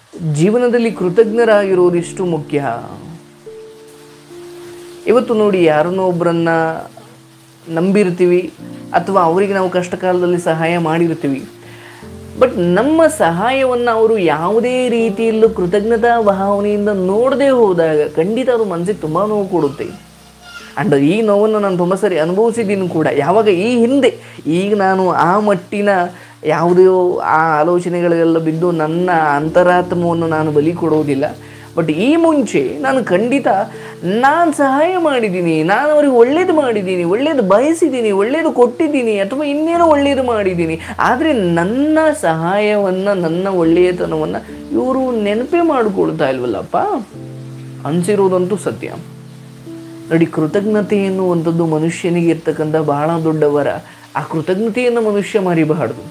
ಜೀವನದಲ್ಲಿ ಕೃತಜ್ಞರಾಗಿರೋದು ಎಷ್ಟು ಮುಖ್ಯ ಇವತ್ತು ನೋಡಿ ಯಾರನ್ನೋ ಒಬ್ಬರನ್ನ ನಂಬಿರ್ತೀವಿ ಅಥವಾ ಅವರಿಗೆ ನಾವು ಕಷ್ಟ ಕಾಲದಲ್ಲಿ ಸಹಾಯ ಮಾಡಿರ್ತೀವಿ ಬಟ್ ನಮ್ಮ ಸಹಾಯವನ್ನು ಅವರು ಯಾವುದೇ ರೀತಿಯಲ್ಲೂ ಕೃತಜ್ಞತಾ ಭಾವನೆಯಿಂದ ನೋಡದೆ ಹೋದಾಗ ಖಂಡಿತ ಅದು ಮನಸ್ಸಿಗೆ ತುಂಬ ನೋವು ಕೊಡುತ್ತೆ ಆ್ಯಂಡ್ ಈ ನೋವನ್ನು ನಾನು ತುಂಬ ಸರಿ ಅನುಭವಿಸಿದ್ದೀನಿ ಕೂಡ ಯಾವಾಗ ಈ ಹಿಂದೆ ಈಗ ನಾನು ಆ ಮಟ್ಟಿನ ಯಾವುದೋ ಆ ಆಲೋಚನೆಗಳೆಲ್ಲ ಬಿದ್ದು ನನ್ನ ಅಂತರಾತ್ಮವನ್ನು ನಾನು ಬಲಿ ಕೊಡುವುದಿಲ್ಲ ಬಟ್ ಈ ಮುಂಚೆ ನಾನು ಖಂಡಿತ ನಾನು ಸಹಾಯ ಮಾಡಿದ್ದೀನಿ ನಾನು ಅವ್ರಿಗೆ ಒಳ್ಳೇದು ಮಾಡಿದ್ದೀನಿ ಒಳ್ಳೇದು ಬಯಸಿದ್ದೀನಿ ಒಳ್ಳೇದು ಕೊಟ್ಟಿದ್ದೀನಿ ಅಥವಾ ಇನ್ನೇನೋ ಒಳ್ಳೇದು ಮಾಡಿದ್ದೀನಿ ಆದರೆ ನನ್ನ ಸಹಾಯವನ್ನು ನನ್ನ ಒಳ್ಳೆಯತನವನ್ನು ಇವರು ನೆನಪೇ ಮಾಡಿಕೊಳ್ತಾ ಇಲ್ವಲ್ಲಪ್ಪ ಅನಿಸಿರೋದಂತೂ ಸತ್ಯ ನೋಡಿ ಕೃತಜ್ಞತೆ ಎನ್ನುವಂಥದ್ದು ಮನುಷ್ಯನಿಗೆ ಇರ್ತಕ್ಕಂಥ ಬಹಳ ದೊಡ್ಡವರ ಆ ಕೃತಜ್ಞತೆಯನ್ನು ಮನುಷ್ಯ ಮರಿಬಾರ್ದು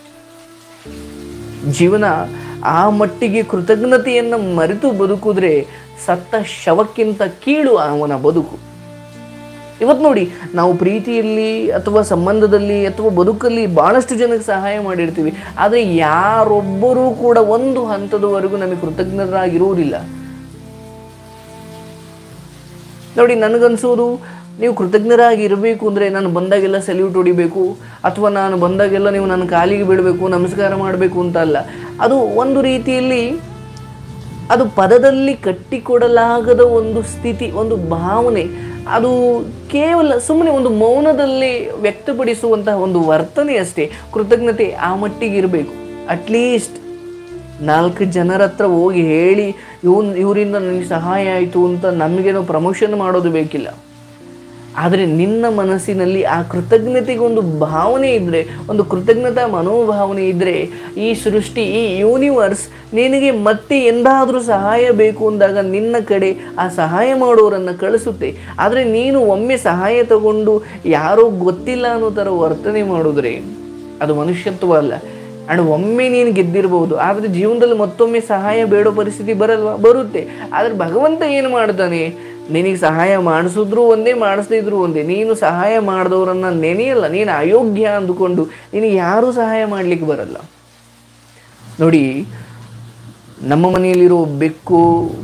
ಜೀವನ ಆ ಮಟ್ಟಿಗೆ ಕೃತಜ್ಞತೆಯನ್ನು ಮರೆತು ಬದುಕಿದ್ರೆ ಸತ್ತ ಶವಕ್ಕಿಂತ ಕೀಳು ಅವನ ಬದುಕು ಇವತ್ತು ನೋಡಿ ನಾವು ಪ್ರೀತಿಯಲ್ಲಿ ಅಥವಾ ಸಂಬಂಧದಲ್ಲಿ ಅಥವಾ ಬದುಕಲ್ಲಿ ಭಾಳಷ್ಟು ಜನಕ್ಕೆ ಸಹಾಯ ಮಾಡಿರ್ತೀವಿ ಆದರೆ ಯಾರೊಬ್ಬರೂ ಕೂಡ ಒಂದು ಹಂತದವರೆಗೂ ನಮಗೆ ಕೃತಜ್ಞರಾಗಿರುವುದಿಲ್ಲ ನೋಡಿ ನನಗನ್ಸೋದು ನೀವು ಕೃತಜ್ಞರಾಗಿ ಇರಬೇಕು ಅಂದರೆ ನಾನು ಬಂದಾಗೆಲ್ಲ ಸೆಲ್ಯೂಟ್ ಹೊಡಿಬೇಕು ಅಥವಾ ನಾನು ಬಂದಾಗೆಲ್ಲ ನೀವು ನನ್ನ ಕಾಲಿಗೆ ಬೀಳಬೇಕು ನಮಸ್ಕಾರ ಮಾಡಬೇಕು ಅಂತ ಅಲ್ಲ ಅದು ಒಂದು ರೀತಿಯಲ್ಲಿ ಅದು ಪದದಲ್ಲಿ ಕಟ್ಟಿಕೊಡಲಾಗದ ಒಂದು ಸ್ಥಿತಿ ಒಂದು ಭಾವನೆ ಅದು ಕೇವಲ ಸುಮ್ಮನೆ ಒಂದು ಮೌನದಲ್ಲಿ ವ್ಯಕ್ತಪಡಿಸುವಂತಹ ಒಂದು ವರ್ತನೆ ಅಷ್ಟೇ ಕೃತಜ್ಞತೆ ಆ ಮಟ್ಟಿಗೆ ಇರಬೇಕು ಅಟ್ಲೀಸ್ಟ್ ನಾಲ್ಕು ಜನರ ಹತ್ರ ಹೋಗಿ ಹೇಳಿ ಇವನ್ ಇವರಿಂದ ನನಗೆ ಸಹಾಯ ಆಯಿತು ಅಂತ ನಮಗೇನೋ ಪ್ರಮೋಷನ್ ಮಾಡೋದು ಬೇಕಿಲ್ಲ ಆದರೆ ನಿನ್ನ ಮನಸ್ಸಿನಲ್ಲಿ ಆ ಕೃತಜ್ಞತೆಗೆ ಒಂದು ಭಾವನೆ ಇದ್ದರೆ ಒಂದು ಕೃತಜ್ಞತಾ ಮನೋಭಾವನೆ ಇದ್ದರೆ ಈ ಸೃಷ್ಟಿ ಈ ಯೂನಿವರ್ಸ್ ನಿನಗೆ ಮತ್ತೆ ಎಂದಾದರೂ ಸಹಾಯ ಬೇಕು ಅಂದಾಗ ನಿನ್ನ ಕಡೆ ಆ ಸಹಾಯ ಮಾಡೋರನ್ನು ಕಳಿಸುತ್ತೆ ಆದರೆ ನೀನು ಒಮ್ಮೆ ಸಹಾಯ ತಗೊಂಡು ಯಾರೋ ಗೊತ್ತಿಲ್ಲ ಅನ್ನೋ ಥರ ವರ್ತನೆ ಮಾಡಿದ್ರೆ ಅದು ಮನುಷ್ಯತ್ವ ಅಲ್ಲ ಆ್ಯಂಡ್ ಒಮ್ಮೆ ನೀನು ಗೆದ್ದಿರ್ಬೋದು ಆದರೆ ಜೀವನದಲ್ಲಿ ಮತ್ತೊಮ್ಮೆ ಸಹಾಯ ಬೇಡೋ ಪರಿಸ್ಥಿತಿ ಬರಲ್ವಾ ಬರುತ್ತೆ ಆದರೆ ಭಗವಂತ ಏನು ಮಾಡ್ತಾನೆ ನಿನಗೆ ಸಹಾಯ ಮಾಡಿಸಿದ್ರು ಒಂದೇ ಮಾಡಿಸ್ದಿದ್ರು ಒಂದೇ ನೀನು ಸಹಾಯ ಮಾಡಿದವರನ್ನ ನೆನೆಯಲ್ಲ ನೀನು ಅಯೋಗ್ಯ ಅಂದುಕೊಂಡು ನಿನಗೆ ಯಾರೂ ಸಹಾಯ ಮಾಡಲಿಕ್ಕೆ ಬರಲ್ಲ ನೋಡಿ ನಮ್ಮ ಮನೆಯಲ್ಲಿರೋ ಬೆಕ್ಕು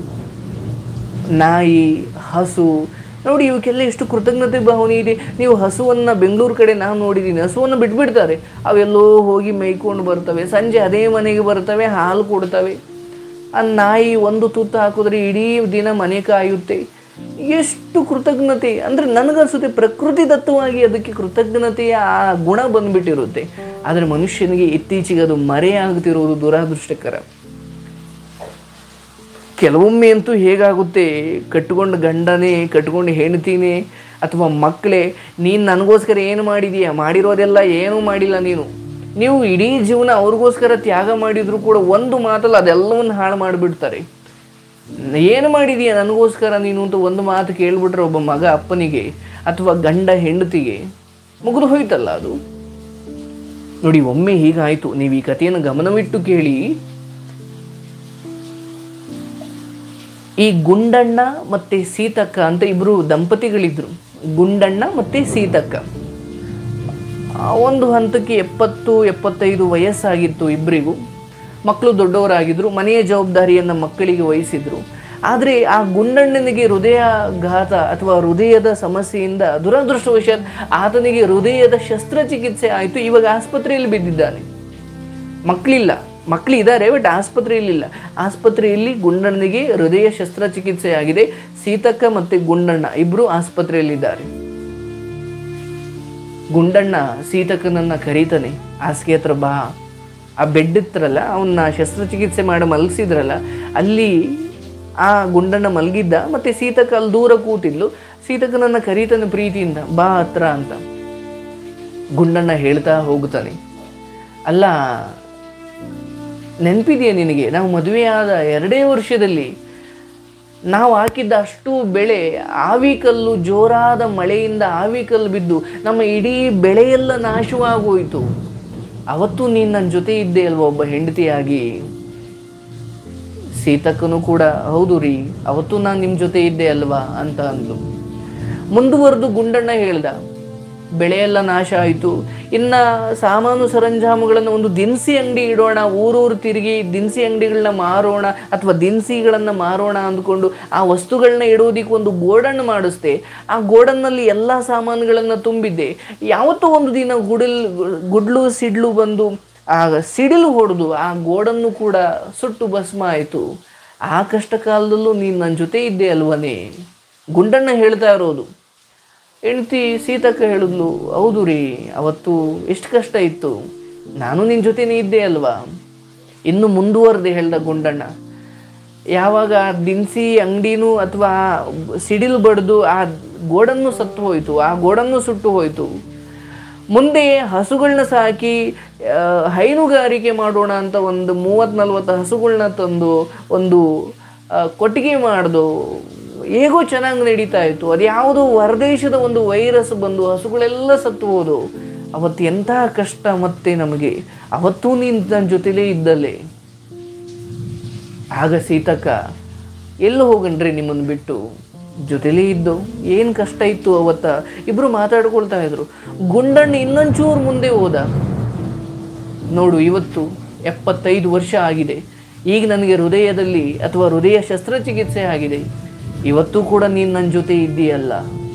ನಾಯಿ ಹಸು ನೋಡಿ ಇವಕ್ಕೆಲ್ಲ ಎಷ್ಟು ಕೃತಜ್ಞತೆ ಭಾವನೆ ಇದೆ ನೀವು ಹಸುವನ್ನು ಬೆಂಗಳೂರು ಕಡೆ ನಾನು ನೋಡಿದ್ದೀನಿ ಹಸುವನ್ನು ಬಿಟ್ಬಿಡ್ತಾರೆ ಅವೆಲ್ಲೋ ಹೋಗಿ ಮೇಯ್ಕೊಂಡು ಬರ್ತವೆ ಸಂಜೆ ಅದೇ ಮನೆಗೆ ಬರ್ತವೆ ಹಾಲು ಕೊಡ್ತವೆ ಆ ನಾಯಿ ಒಂದು ತುತ್ತು ಹಾಕಿದ್ರೆ ಇಡೀ ದಿನ ಮನೆ ಕಾಯುತ್ತೆ ಎಷ್ಟು ಕೃತಜ್ಞತೆ ಅಂದರೆ ನನಗನ್ಸುತ್ತೆ ಪ್ರಕೃತಿ ದತ್ತವಾಗಿ ಅದಕ್ಕೆ ಕೃತಜ್ಞತೆಯ ಆ ಗುಣ ಬಂದ್ಬಿಟ್ಟಿರುತ್ತೆ ಆದರೆ ಮನುಷ್ಯನಿಗೆ ಇತ್ತೀಚೆಗೆ ಅದು ಮರೆಯಾಗ್ತಿರೋದು ದುರಾದೃಷ್ಟಕರ ಕೆಲವೊಮ್ಮೆ ಅಂತೂ ಹೇಗಾಗುತ್ತೆ ಕಟ್ಕೊಂಡು ಗಂಡನೇ ಕಟ್ಕೊಂಡು ಹೆಣ್ತೀನೇ ಅಥವಾ ಮಕ್ಕಳೇ ನೀನು ನನಗೋಸ್ಕರ ಏನು ಮಾಡಿದೀಯ ಮಾಡಿರೋದೆಲ್ಲ ಏನೂ ಮಾಡಿಲ್ಲ ನೀನು ನೀವು ಇಡೀ ಜೀವನ ಅವ್ರಿಗೋಸ್ಕರ ತ್ಯಾಗ ಮಾಡಿದ್ರು ಕೂಡ ಒಂದು ಮಾತಲ್ಲ ಅದೆಲ್ಲವನ್ನು ಹಾಳು ಮಾಡಿಬಿಡ್ತಾರೆ ಏನು ಮಾಡಿದೀಯ ನನಗೋಸ್ಕರ ನೀನು ಅಂತ ಒಂದು ಮಾತು ಕೇಳ್ಬಿಟ್ರೆ ಒಬ್ಬ ಮಗ ಅಪ್ಪನಿಗೆ ಅಥವಾ ಗಂಡ ಹೆಂಡತಿಗೆ ಮುಗಿದು ಹೋಯ್ತಲ್ಲ ಅದು ನೋಡಿ ಒಮ್ಮೆ ಹೀಗಾಯಿತು ನೀವು ಈ ಕಥೆಯನ್ನು ಗಮನವಿಟ್ಟು ಕೇಳಿ ಈ ಗುಂಡಣ್ಣ ಮತ್ತೆ ಸೀತಕ್ಕ ಅಂತ ಇಬ್ರು ದಂಪತಿಗಳಿದ್ರು ಗುಂಡಣ್ಣ ಮತ್ತೆ ಸೀತಕ್ಕ ಆ ಒಂದು ಹಂತಕ್ಕೆ ಎಪ್ಪತ್ತು ಎಪ್ಪತ್ತೈದು ವಯಸ್ಸಾಗಿತ್ತು ಇಬ್ಬರಿಗೂ ಮಕ್ಕಳು ದೊಡ್ಡವರಾಗಿದ್ದರು ಮನೆಯ ಜವಾಬ್ದಾರಿಯನ್ನು ಮಕ್ಕಳಿಗೆ ವಹಿಸಿದ್ರು ಆದರೆ ಆ ಗುಂಡಣ್ಣನಿಗೆ ಹೃದಯಾಘಾತ ಅಥವಾ ಹೃದಯದ ಸಮಸ್ಯೆಯಿಂದ ದುರದೃಷ್ಟವಶಾತ್ ಆತನಿಗೆ ಹೃದಯದ ಶಸ್ತ್ರಚಿಕಿತ್ಸೆ ಆಯಿತು ಇವಾಗ ಆಸ್ಪತ್ರೆಯಲ್ಲಿ ಬಿದ್ದಿದ್ದಾನೆ ಮಕ್ಕಳಿಲ್ಲ ಮಕ್ಕಳು ಇದ್ದಾರೆ ಬಟ್ ಆಸ್ಪತ್ರೆಯಲ್ಲಿಲ್ಲ ಆಸ್ಪತ್ರೆಯಲ್ಲಿ ಗುಂಡಣ್ಣನಿಗೆ ಹೃದಯ ಶಸ್ತ್ರಚಿಕಿತ್ಸೆ ಆಗಿದೆ ಸೀತಕ್ಕ ಮತ್ತು ಗುಂಡಣ್ಣ ಇಬ್ಬರು ಆಸ್ಪತ್ರೆಯಲ್ಲಿದ್ದಾರೆ ಗುಂಡಣ್ಣ ಸೀತಕ್ಕನನ್ನ ಕರೀತಾನೆ ಹಾಸಿಗೆ ಹತ್ರ ಬಾ ಆ ಬೆಡ್ ಇತ್ತರಲ್ಲ ಅವನ್ನ ಶಸ್ತ್ರಚಿಕಿತ್ಸೆ ಮಾಡಿ ಮಲಗಿಸಿದ್ರಲ್ಲ ಅಲ್ಲಿ ಆ ಗುಂಡಣ್ಣ ಮಲಗಿದ್ದ ಮತ್ತೆ ಸೀತಕ್ಕ ಅಲ್ಲಿ ದೂರ ಕೂತಿದ್ಲು ಸೀತಕ್ಕನನ್ನ ಕರೀತಾನೆ ಪ್ರೀತಿಯಿಂದ ಬಾ ಹತ್ರ ಅಂತ ಗುಂಡಣ್ಣ ಹೇಳ್ತಾ ಹೋಗುತ್ತಾನೆ ಅಲ್ಲ ನೆನಪಿದೆಯಾ ನಿನಗೆ ನಾವು ಮದುವೆಯಾದ ಎರಡೇ ವರ್ಷದಲ್ಲಿ ನಾವು ಹಾಕಿದ್ದ ಅಷ್ಟು ಬೆಳೆ ಆವಿಕಲ್ಲು ಜೋರಾದ ಮಳೆಯಿಂದ ಆವಿಕಲ್ಲು ಬಿದ್ದು ನಮ್ಮ ಇಡೀ ಬೆಳೆಯೆಲ್ಲ ನಾಶವಾಗೋಯಿತು ಅವತ್ತು ನೀನು ನನ್ನ ಜೊತೆ ಇದ್ದೆ ಅಲ್ವಾ ಒಬ್ಬ ಹೆಂಡತಿಯಾಗಿ ಸೀತಕ್ಕನು ಕೂಡ ಹೌದು ರೀ ಅವತ್ತು ನಾನು ನಿಮ್ಮ ಜೊತೆ ಇದ್ದೆ ಅಲ್ವಾ ಅಂತ ಅಂದ್ಲು ಮುಂದುವರೆದು ಗುಂಡಣ್ಣ ಹೇಳ್ದ ಬೆಳೆಯೆಲ್ಲ ನಾಶ ಆಯಿತು ಇನ್ನು ಸಾಮಾನು ಸರಂಜಾಮುಗಳನ್ನು ಒಂದು ದಿನಸಿ ಅಂಗಡಿ ಇಡೋಣ ಊರೂರು ತಿರುಗಿ ದಿನಸಿ ಅಂಗಡಿಗಳನ್ನ ಮಾರೋಣ ಅಥವಾ ದಿನಸಿಗಳನ್ನು ಮಾರೋಣ ಅಂದ್ಕೊಂಡು ಆ ವಸ್ತುಗಳನ್ನ ಇಡೋದಕ್ಕೆ ಒಂದು ಗೋಡನ್ನು ಮಾಡಿಸ್ದೆ ಆ ಗೋಡನ್ನಲ್ಲಿ ಎಲ್ಲ ಸಾಮಾನುಗಳನ್ನು ತುಂಬಿದ್ದೆ ಯಾವತ್ತೋ ಒಂದು ದಿನ ಗುಡಲ್ ಗುಡ್ಲು ಸಿಡ್ಲು ಬಂದು ಆ ಸಿಡಿಲು ಹೊಡೆದು ಆ ಗೋಡನ್ನು ಕೂಡ ಸುಟ್ಟು ಭಸ್ಮ ಆಯಿತು ಆ ಕಷ್ಟ ಕಾಲದಲ್ಲೂ ನೀನು ನನ್ನ ಜೊತೆ ಇದ್ದೆ ಅಲ್ವನೇ ಗುಂಡಣ್ಣ ಹೇಳ್ತಾ ಇರೋದು ಹೆಂಡ್ತಿ ಸೀತಕ್ಕ ಹೇಳಿದ್ಲು ಹೌದು ರೀ ಅವತ್ತು ಎಷ್ಟು ಕಷ್ಟ ಇತ್ತು ನಾನು ನಿನ್ನ ಜೊತೆನೇ ಇದ್ದೆ ಅಲ್ವಾ ಇನ್ನು ಮುಂದುವರೆದೆ ಹೇಳ್ದ ಗುಂಡಣ್ಣ ಯಾವಾಗ ಆ ದಿನಸಿ ಅಂಗಡಿನೂ ಅಥವಾ ಸಿಡಿಲು ಬಡ್ದು ಆ ಗೋಡನ್ನು ಸತ್ತು ಹೋಯಿತು ಆ ಗೋಡನ್ನು ಸುಟ್ಟು ಹೋಯಿತು ಮುಂದೆ ಹಸುಗಳನ್ನ ಸಾಕಿ ಆ, ಹೈನುಗಾರಿಕೆ ಮಾಡೋಣ ಅಂತ ಒಂದು ಮೂವತ್ತು ನಲ್ವತ್ತು ಹಸುಗಳನ್ನ ತಂದು ಒಂದು ಆ, ಕೊಟ್ಟಿಗೆ ಮಾಡ್ದು ಹೇಗೋ ಚೆನ್ನಾಗಿ ನಡೀತಾ ಇತ್ತು ಅದು ಯಾವುದೋ ಹೊರದೇಶದ ಒಂದು ವೈರಸ್ ಬಂದು ಹಸುಗಳೆಲ್ಲ ಸತ್ತು ಹೋದು ಅವತ್ತು ಎಂಥ ಕಷ್ಟ ಮತ್ತೆ ನಮಗೆ ಅವತ್ತೂ ನೀನು ನನ್ನ ಜೊತೆಲೇ ಇದ್ದಲ್ಲೇ ಆಗ ಸೀತಕ್ಕ ಎಲ್ಲೂ ಹೋಗಣ್ರಿ ನಿಮ್ಮನ್ನು ಬಿಟ್ಟು ಜೊತೆಲೇ ಇದ್ದು ಏನು ಕಷ್ಟ ಇತ್ತು ಅವತ್ತ ಇಬ್ರು ಮಾತಾಡ್ಕೊಳ್ತಾ ಇದ್ರು ಗುಂಡಣ್ಣ ಇನ್ನೊಂಚೂರು ಮುಂದೆ ಹೋದ ನೋಡು ಇವತ್ತು ಎಪ್ಪತ್ತೈದು ವರ್ಷ ಆಗಿದೆ ಈಗ ನನಗೆ ಹೃದಯದಲ್ಲಿ ಅಥವಾ ಹೃದಯ ಶಸ್ತ್ರಚಿಕಿತ್ಸೆ ಆಗಿದೆ ಇವತ್ತು ಕೂಡ ನೀನು ನನ್ನ ಜೊತೆ ಇದ್ದೀಯಲ್ಲ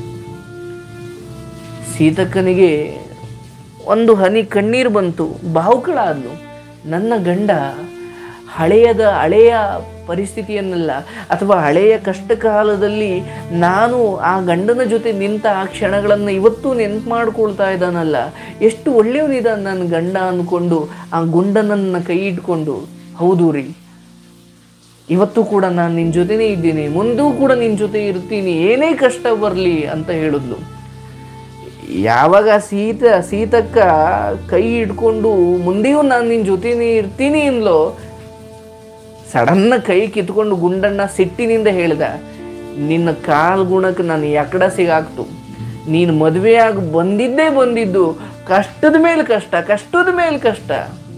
ಸೀತಕ್ಕನಿಗೆ ಒಂದು ಹನಿ ಕಣ್ಣೀರು ಬಂತು ಬಾವುಕಳಾದ್ಲು ನನ್ನ ಗಂಡ ಹಳೆಯದ ಹಳೆಯ ಪರಿಸ್ಥಿತಿಯನ್ನೆಲ್ಲ ಅಥವಾ ಹಳೆಯ ಕಷ್ಟ ಕಾಲದಲ್ಲಿ ನಾನು ಆ ಗಂಡನ ಜೊತೆ ನಿಂತ ಆ ಕ್ಷಣಗಳನ್ನು ಇವತ್ತು ನೆನ್ಪು ಮಾಡ್ಕೊಳ್ತಾ ಇದ್ದಾನಲ್ಲ ಎಷ್ಟು ಒಳ್ಳೆಯವನಿದ್ದಾನೆ ನನ್ನ ಗಂಡ ಅಂದ್ಕೊಂಡು ಆ ಗುಂಡನನ್ನ ಕೈ ಇಟ್ಕೊಂಡು ಹೌದು ರೀ ಇವತ್ತು ಕೂಡ ನಾನು ನಿನ್ನ ಜೊತೆನೇ ಇದ್ದೀನಿ ಮುಂದೂ ಕೂಡ ನಿನ್ನ ಜೊತೆ ಇರ್ತೀನಿ ಏನೇ ಕಷ್ಟ ಬರಲಿ ಅಂತ ಹೇಳಿದ್ಲು ಯಾವಾಗ ಸೀತ ಸೀತಕ್ಕ ಕೈ ಹಿಡ್ಕೊಂಡು ಮುಂದೆಯೂ ನಾನು ನಿನ್ನ ಜೊತೆನೇ ಇರ್ತೀನಿ ಇನ್ಲೋ ಸಡನ್ನ ಕೈ ಕಿತ್ಕೊಂಡು ಗುಂಡಣ್ಣ ಸಿಟ್ಟಿನಿಂದ ಹೇಳ್ದ ನಿನ್ನ ಕಾಲ್ ಗುಣಕ್ಕೆ ನಾನು ಎಕಡ ಸಿಗಾಕ್ತು ನೀನು ಮದುವೆಯಾಗಿ ಬಂದಿದ್ದೇ ಬಂದಿದ್ದು ಕಷ್ಟದ ಮೇಲೆ ಕಷ್ಟ ಕಷ್ಟದ ಮೇಲೆ ಕಷ್ಟ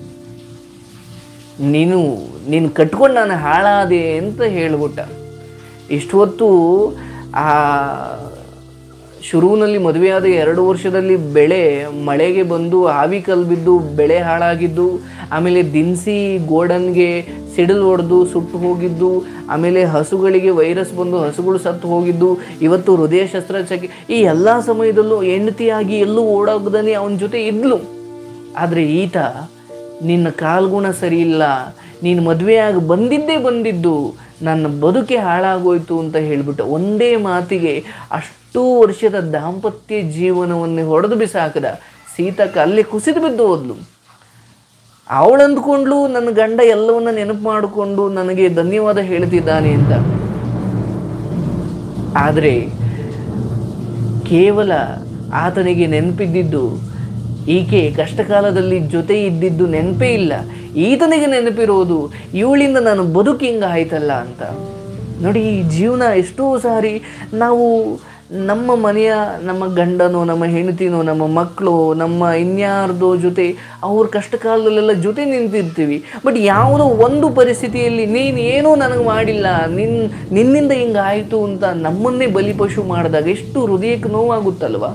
ನೀನು ನೀನು ಕಟ್ಕೊಂಡು ನಾನು ಹಾಳಾದೆ ಅಂತ ಹೇಳ್ಬಿಟ್ಟ ಇಷ್ಟು ಹೊತ್ತು ಆ ಶುರುವಿನಲ್ಲಿ ಮದುವೆಯಾದ ಎರಡು ವರ್ಷದಲ್ಲಿ ಬೆಳೆ ಮಳೆಗೆ ಬಂದು ಆವಿ ಕಲ್ ಬಿದ್ದು ಬೆಳೆ ಹಾಳಾಗಿದ್ದು ಆಮೇಲೆ ದಿನಸಿ ಗೋಡನ್ಗೆ ಸಿಡಿಲು ಹೊಡೆದು ಸುಟ್ಟು ಹೋಗಿದ್ದು ಆಮೇಲೆ ಹಸುಗಳಿಗೆ ವೈರಸ್ ಬಂದು ಹಸುಗಳು ಸತ್ತು ಹೋಗಿದ್ದು ಇವತ್ತು ಹೃದಯ ಶಸ್ತ್ರಚಿಕಿ ಈ ಎಲ್ಲ ಸಮಯದಲ್ಲೂ ಹೆಂಡತಿಯಾಗಿ ಎಲ್ಲೂ ಓಡೋಗದೇ ಅವನ ಜೊತೆ ಇದ್ಲು ಆದರೆ ಈತ ನಿನ್ನ ಕಾಲ್ಗುಣ ಸರಿ ಇಲ್ಲ ನೀನು ಮದುವೆಯಾಗಿ ಬಂದಿದ್ದೇ ಬಂದಿದ್ದು ನನ್ನ ಬದುಕೆ ಹಾಳಾಗೋಯ್ತು ಅಂತ ಹೇಳ್ಬಿಟ್ಟು ಒಂದೇ ಮಾತಿಗೆ ಅಷ್ಟು ವರ್ಷದ ದಾಂಪತ್ಯ ಜೀವನವನ್ನೇ ಹೊಡೆದು ಬಿಸಾಕದ ಸೀತಕ್ಕ ಅಲ್ಲಿ ಕುಸಿದು ಬಿದ್ದು ಹೋದ್ಲು ಅವಳು ಅಂದ್ಕೊಂಡ್ಲು ನನ್ನ ಗಂಡ ಎಲ್ಲವನ್ನ ನೆನಪು ಮಾಡಿಕೊಂಡು ನನಗೆ ಧನ್ಯವಾದ ಹೇಳ್ತಿದ್ದಾನೆ ಅಂತ ಆದರೆ ಕೇವಲ ಆತನಿಗೆ ನೆನಪಿದ್ದಿದ್ದು ಈಕೆ ಕಷ್ಟಕಾಲದಲ್ಲಿ ಜೊತೆ ಇದ್ದಿದ್ದು ನೆನಪೇ ಇಲ್ಲ ಈತನಿಗೆ ನೆನಪಿರೋದು ಇವಳಿಂದ ನಾನು ಬದುಕು ಹಿಂಗ ಆಯ್ತಲ್ಲ ಅಂತ ನೋಡಿ ಈ ಜೀವನ ಎಷ್ಟೋ ಸಾರಿ ನಾವು ನಮ್ಮ ಮನೆಯ ನಮ್ಮ ಗಂಡನೋ ನಮ್ಮ ಹೆಂಡತಿನೋ ನಮ್ಮ ಮಕ್ಕಳು ನಮ್ಮ ಇನ್ಯಾರ್ದೋ ಜೊತೆ ಅವ್ರ ಕಷ್ಟ ಕಾಲದಲ್ಲೆಲ್ಲ ಜೊತೆ ನಿಂತಿರ್ತೀವಿ ಬಟ್ ಯಾವುದೋ ಒಂದು ಪರಿಸ್ಥಿತಿಯಲ್ಲಿ ನೀನು ಏನೂ ನನಗೆ ಮಾಡಿಲ್ಲ ನಿನ್ ನಿನ್ನಿಂದ ಹಿಂಗಾಯಿತು ಅಂತ ನಮ್ಮನ್ನೇ ಬಲಿಪಶು ಮಾಡಿದಾಗ ಎಷ್ಟು ಹೃದಯಕ್ಕೆ ನೋವಾಗುತ್ತಲ್ವಾ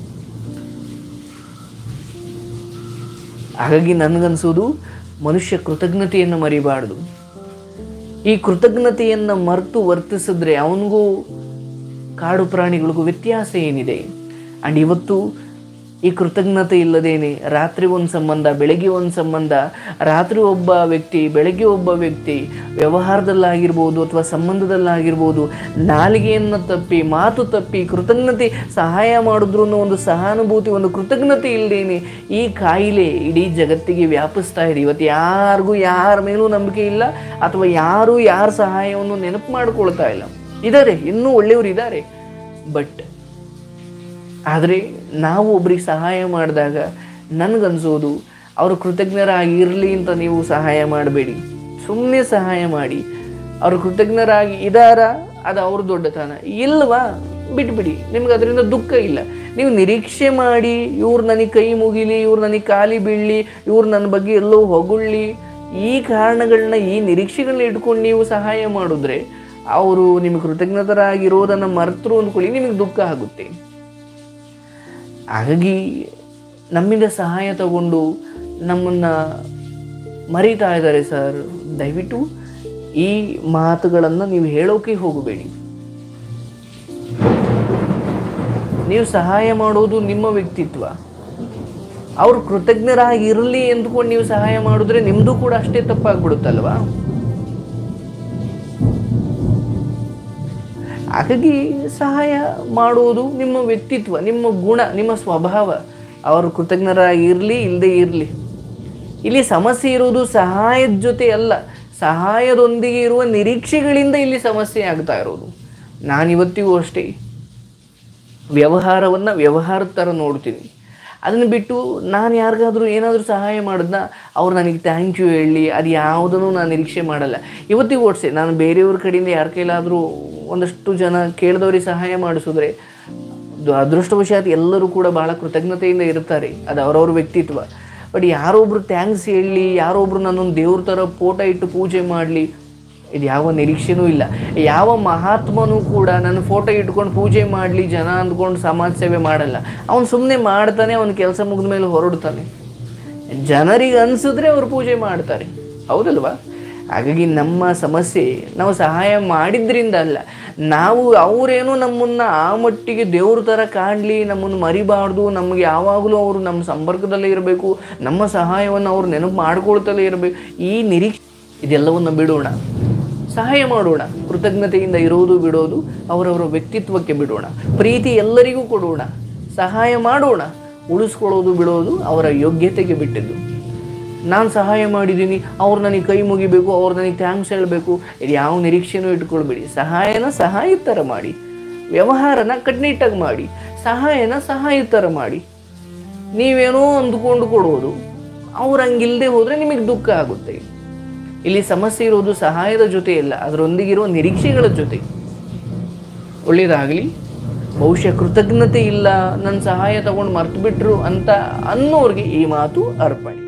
ಹಾಗಾಗಿ ನನಗನ್ಸೋದು ಮನುಷ್ಯ ಕೃತಜ್ಞತೆಯನ್ನು ಮರಿಬಾರ್ದು ಈ ಕೃತಜ್ಞತೆಯನ್ನು ಮರೆತು ವರ್ತಿಸಿದ್ರೆ ಅವನಿಗೂ ಕಾಡು ಪ್ರಾಣಿಗಳಿಗೂ ವ್ಯತ್ಯಾಸ ಏನಿದೆ ಆ್ಯಂಡ್ ಇವತ್ತು ಈ ಕೃತಜ್ಞತೆ ಇಲ್ಲದೇನೆ ರಾತ್ರಿ ಒಂದು ಸಂಬಂಧ ಬೆಳಗ್ಗೆ ಒಂದು ಸಂಬಂಧ ರಾತ್ರಿ ಒಬ್ಬ ವ್ಯಕ್ತಿ ಬೆಳಗ್ಗೆ ಒಬ್ಬ ವ್ಯಕ್ತಿ ವ್ಯವಹಾರದಲ್ಲಾಗಿರ್ಬೋದು ಅಥವಾ ಸಂಬಂಧದಲ್ಲಾಗಿರ್ಬೋದು ನಾಲಿಗೆಯನ್ನು ತಪ್ಪಿ ಮಾತು ತಪ್ಪಿ ಕೃತಜ್ಞತೆ ಸಹಾಯ ಮಾಡಿದ್ರು ಅನ್ನೋ ಒಂದು ಸಹಾನುಭೂತಿ ಒಂದು ಕೃತಜ್ಞತೆ ಇಲ್ಲದೇನೆ ಈ ಕಾಯಿಲೆ ಇಡೀ ಜಗತ್ತಿಗೆ ವ್ಯಾಪಿಸ್ತಾ ಇದೆ ಇವತ್ತು ಯಾರಿಗೂ ಯಾರ ಮೇಲೂ ನಂಬಿಕೆ ಇಲ್ಲ ಅಥವಾ ಯಾರೂ ಯಾರ ಸಹಾಯವನ್ನು ನೆನಪು ಮಾಡ್ಕೊಳ್ತಾ ಇಲ್ಲ ಇದ್ದಾರೆ ಇನ್ನೂ ಒಳ್ಳೆಯವರು ಇದ್ದಾರೆ ಬಟ್ ಆದರೆ ನಾವು ಒಬ್ರಿಗೆ ಸಹಾಯ ಮಾಡಿದಾಗ ನನಗನ್ಸೋದು ಅವರು ಕೃತಜ್ಞರಾಗಿರಲಿ ಅಂತ ನೀವು ಸಹಾಯ ಮಾಡಬೇಡಿ ಸುಮ್ಮನೆ ಸಹಾಯ ಮಾಡಿ ಅವರು ಕೃತಜ್ಞರಾಗಿ ಇದಾರ ಅದು ಅವ್ರ ದೊಡ್ಡತನ ಇಲ್ವಾ ಬಿಟ್ಬಿಡಿ ನಿಮ್ಗೆ ಅದರಿಂದ ದುಃಖ ಇಲ್ಲ ನೀವು ನಿರೀಕ್ಷೆ ಮಾಡಿ ಇವ್ರು ನನಗೆ ಕೈ ಮುಗಿಲಿ ಇವ್ರು ನನಗೆ ಕಾಲಿ ಬೀಳಲಿ ಇವ್ರು ನನ್ನ ಬಗ್ಗೆ ಎಲ್ಲೋ ಹೊಗಳ್ಳಿ ಈ ಕಾರಣಗಳನ್ನ ಈ ನಿರೀಕ್ಷೆಗಳನ್ನ ಇಟ್ಕೊಂಡು ನೀವು ಸಹಾಯ ಮಾಡಿದ್ರೆ ಅವರು ನಿಮಗೆ ಕೃತಜ್ಞತರಾಗಿರೋದನ್ನು ಮರ್ತರು ಅಂದ್ಕೊಳ್ಳಿ ನಿಮಗೆ ದುಃಖ ಆಗುತ್ತೆ ಹಾಗಾಗಿ ನಮ್ಮಿಂದ ಸಹಾಯ ತಗೊಂಡು ನಮ್ಮನ್ನು ಮರೀತಾ ಇದ್ದಾರೆ ಸರ್ ದಯವಿಟ್ಟು ಈ ಮಾತುಗಳನ್ನು ನೀವು ಹೇಳೋಕೆ ಹೋಗಬೇಡಿ ನೀವು ಸಹಾಯ ಮಾಡೋದು ನಿಮ್ಮ ವ್ಯಕ್ತಿತ್ವ ಅವ್ರು ಕೃತಜ್ಞರಾಗಿರಲಿ ಎಂದುಕೊಂಡು ನೀವು ಸಹಾಯ ಮಾಡಿದ್ರೆ ನಿಮ್ಮದು ಕೂಡ ಅಷ್ಟೇ ತಪ್ಪಾಗ್ಬಿಡುತ್ತಲ್ವಾ ಹಾಗಾಗಿ ಸಹಾಯ ಮಾಡುವುದು ನಿಮ್ಮ ವ್ಯಕ್ತಿತ್ವ ನಿಮ್ಮ ಗುಣ ನಿಮ್ಮ ಸ್ವಭಾವ ಅವರು ಕೃತಜ್ಞರಾಗಿರಲಿ ಇಲ್ಲದೆ ಇರಲಿ ಇಲ್ಲಿ ಸಮಸ್ಯೆ ಇರುವುದು ಸಹಾಯದ ಜೊತೆ ಅಲ್ಲ ಸಹಾಯದೊಂದಿಗೆ ಇರುವ ನಿರೀಕ್ಷೆಗಳಿಂದ ಇಲ್ಲಿ ಸಮಸ್ಯೆ ಆಗ್ತಾ ಇರೋದು ನಾನಿವತ್ತಿಗೂ ಅಷ್ಟೇ ವ್ಯವಹಾರವನ್ನು ವ್ಯವಹಾರದ ಥರ ನೋಡ್ತೀನಿ ಅದನ್ನು ಬಿಟ್ಟು ನಾನು ಯಾರಿಗಾದ್ರೂ ಏನಾದರೂ ಸಹಾಯ ಮಾಡಿದ್ನ ಅವ್ರು ನನಗೆ ಥ್ಯಾಂಕ್ ಯು ಹೇಳಿ ಅದು ಯಾವುದನ್ನು ನಾನು ನಿರೀಕ್ಷೆ ಮಾಡಲ್ಲ ಇವತ್ತಿಗೂ ಓಡಿಸಿ ನಾನು ಬೇರೆಯವ್ರ ಕಡೆಯಿಂದ ಯಾರ ಕೈಲಾದರೂ ಒಂದಷ್ಟು ಜನ ಕೇಳಿದವ್ರಿಗೆ ಸಹಾಯ ಮಾಡಿಸಿದ್ರೆ ಅದು ಅದೃಷ್ಟವಶಾತ್ ಎಲ್ಲರೂ ಕೂಡ ಭಾಳ ಕೃತಜ್ಞತೆಯಿಂದ ಇರ್ತಾರೆ ಅದು ಅವರವ್ರ ವ್ಯಕ್ತಿತ್ವ ಬಟ್ ಯಾರೊಬ್ರು ಥ್ಯಾಂಕ್ಸ್ ಹೇಳಲಿ ಯಾರೊಬ್ರು ನನ್ನೊಂದು ದೇವ್ರ ಥರ ಫೋಟೋ ಇಟ್ಟು ಪೂಜೆ ಮಾಡಲಿ ಇದು ಯಾವ ನಿರೀಕ್ಷೆನೂ ಇಲ್ಲ ಯಾವ ಮಹಾತ್ಮನೂ ಕೂಡ ನನ್ನ ಫೋಟೋ ಇಟ್ಕೊಂಡು ಪೂಜೆ ಮಾಡಲಿ ಜನ ಅಂದ್ಕೊಂಡು ಸಮಾಜ ಸೇವೆ ಮಾಡಲ್ಲ ಅವನು ಸುಮ್ಮನೆ ಮಾಡ್ತಾನೆ ಅವನ ಕೆಲಸ ಮುಗಿದ ಮೇಲೆ ಹೊರಡ್ತಾನೆ ಜನರಿಗೆ ಅನಿಸಿದ್ರೆ ಅವ್ರು ಪೂಜೆ ಮಾಡ್ತಾರೆ ಹೌದಲ್ವಾ ಹಾಗಾಗಿ ನಮ್ಮ ಸಮಸ್ಯೆ ನಾವು ಸಹಾಯ ಮಾಡಿದ್ರಿಂದ ಅಲ್ಲ ನಾವು ಅವರೇನೋ ನಮ್ಮನ್ನು ಆ ಮಟ್ಟಿಗೆ ದೇವ್ರ ಥರ ಕಾಣಲಿ ನಮ್ಮನ್ನು ಮರಿಬಾರ್ದು ನಮಗೆ ಯಾವಾಗಲೂ ಅವರು ನಮ್ಮ ಸಂಪರ್ಕದಲ್ಲೇ ಇರಬೇಕು ನಮ್ಮ ಸಹಾಯವನ್ನು ಅವ್ರು ನೆನಪು ಮಾಡ್ಕೊಳ್ತಲೇ ಇರಬೇಕು ಈ ನಿರೀಕ್ಷೆ ಇದೆಲ್ಲವನ್ನು ಬಿಡೋಣ ಸಹಾಯ ಮಾಡೋಣ ಕೃತಜ್ಞತೆಯಿಂದ ಇರೋದು ಬಿಡೋದು ಅವರವರ ವ್ಯಕ್ತಿತ್ವಕ್ಕೆ ಬಿಡೋಣ ಪ್ರೀತಿ ಎಲ್ಲರಿಗೂ ಕೊಡೋಣ ಸಹಾಯ ಮಾಡೋಣ ಉಳಿಸ್ಕೊಳ್ಳೋದು ಬಿಡೋದು ಅವರ ಯೋಗ್ಯತೆಗೆ ಬಿಟ್ಟಿದ್ದು ನಾನು ಸಹಾಯ ಮಾಡಿದ್ದೀನಿ ಅವ್ರು ನನಗೆ ಕೈ ಮುಗಿಬೇಕು ಅವ್ರು ನನಗೆ ಥ್ಯಾಂಕ್ಸ್ ಹೇಳಬೇಕು ಇದು ಯಾವ ನಿರೀಕ್ಷೆನೂ ಇಟ್ಕೊಳ್ಬೇಡಿ ಸಹಾಯನ ಸಹಾಯದ ಥರ ಮಾಡಿ ವ್ಯವಹಾರನ ಕಟ್ನಿಟ್ಟಾಗಿ ಮಾಡಿ ಸಹಾಯನ ಸಹಾಯದ ಥರ ಮಾಡಿ ನೀವೇನೋ ಅಂದ್ಕೊಂಡು ಕೊಡೋದು ಅವ್ರು ಹಂಗಿಲ್ಲದೆ ಹೋದರೆ ನಿಮಗೆ ದುಃಖ ಆಗುತ್ತೆ ಇಲ್ಲಿ ಸಮಸ್ಯೆ ಇರೋದು ಸಹಾಯದ ಜೊತೆ ಇಲ್ಲ ಅದರೊಂದಿಗಿರುವ ನಿರೀಕ್ಷೆಗಳ ಜೊತೆ ಒಳ್ಳೆಯದಾಗಲಿ ಬಹುಶಃ ಕೃತಜ್ಞತೆ ಇಲ್ಲ ನನ್ನ ಸಹಾಯ ತಗೊಂಡು ಮರ್ತು ಬಿಟ್ರು ಅಂತ ಅನ್ನೋರಿಗೆ ಈ ಮಾತು ಅರ್ಪಣೆ